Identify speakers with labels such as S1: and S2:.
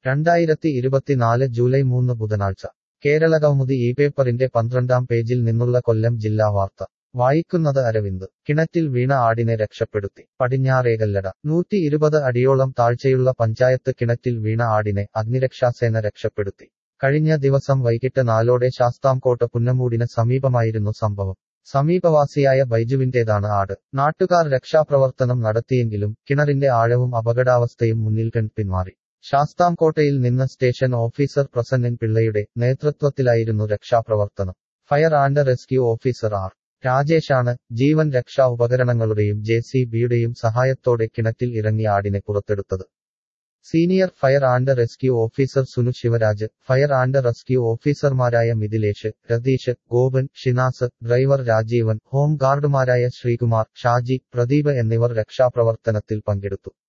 S1: രണ്ടായിരത്തി ഇരുപത്തിനാല് ജൂലൈ മൂന്ന് ബുധനാഴ്ച കേരളകൗമുദി ഈ പേപ്പറിന്റെ പന്ത്രണ്ടാം പേജിൽ നിന്നുള്ള കൊല്ലം ജില്ലാ വാർത്ത വായിക്കുന്നത് അരവിന്ദ് കിണറ്റിൽ വീണ ആടിനെ രക്ഷപ്പെടുത്തി പടിഞ്ഞാറേകല്ലട നൂറ്റി ഇരുപത് അടിയോളം താഴ്ചയുള്ള പഞ്ചായത്ത് കിണറ്റിൽ വീണ ആടിനെ അഗ്നിരക്ഷാസേന രക്ഷപ്പെടുത്തി കഴിഞ്ഞ ദിവസം വൈകിട്ട് നാലോടെ ശാസ്താംകോട്ട് പുന്നമൂടിന് സമീപമായിരുന്നു സംഭവം സമീപവാസിയായ ബൈജുവിന്റേതാണ് ആട് നാട്ടുകാർ രക്ഷാപ്രവർത്തനം നടത്തിയെങ്കിലും കിണറിന്റെ ആഴവും അപകടാവസ്ഥയും മുന്നിൽ കണ്ട് പിന്മാറി ശാസ്താംകോട്ടയിൽ നിന്ന് സ്റ്റേഷൻ ഓഫീസർ പ്രസന്നൻ പിള്ളയുടെ നേതൃത്വത്തിലായിരുന്നു രക്ഷാപ്രവർത്തനം fire and rescue officer R രാജേഷാണ് ജീവൻ രക്ഷാ ഉപകരണങ്ങളുടെയും ജെ സി ബിയുടെയും സഹായത്തോടെ കിണറ്റിൽ ഇറങ്ങി ആടിനെ പുറത്തെടുത്തത് senior fire and rescue officer Sunu Sivaraj fire and rescue ഓഫീസർമാരായ മിഥിലേഷ് രതീഷ് ഗോപൻ ഷിനാസ് ഡ്രൈവർ രാജീവൻ ഹോം ഗാർഡുമാരായ ശ്രീകുമാർ ഷാജി പ്രദീപ് എന്നിവർ രക്ഷാപ്രവർത്തനത്തിൽ പങ്കെടുത്തു